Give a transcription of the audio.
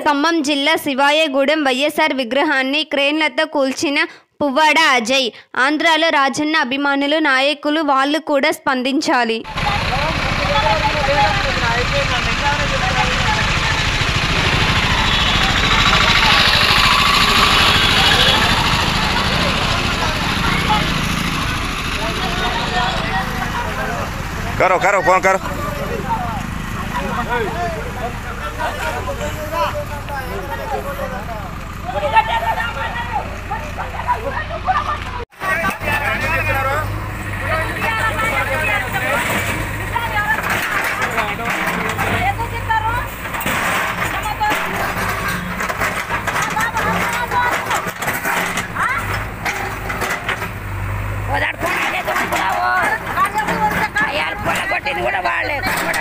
ఖమ్మం జిల్లా శివాయగూడెం వైఎస్ఆర్ విగ్రహాన్ని క్రేన్లతో కూల్చిన పువ్వాడ అజయ్ ఆంధ్రాలో రాజన్న అభిమానులు నాయకులు వాళ్ళు కూడా స్పందించాలి करो करो फोन करो కొట్టింది కూడా వాళ్ళే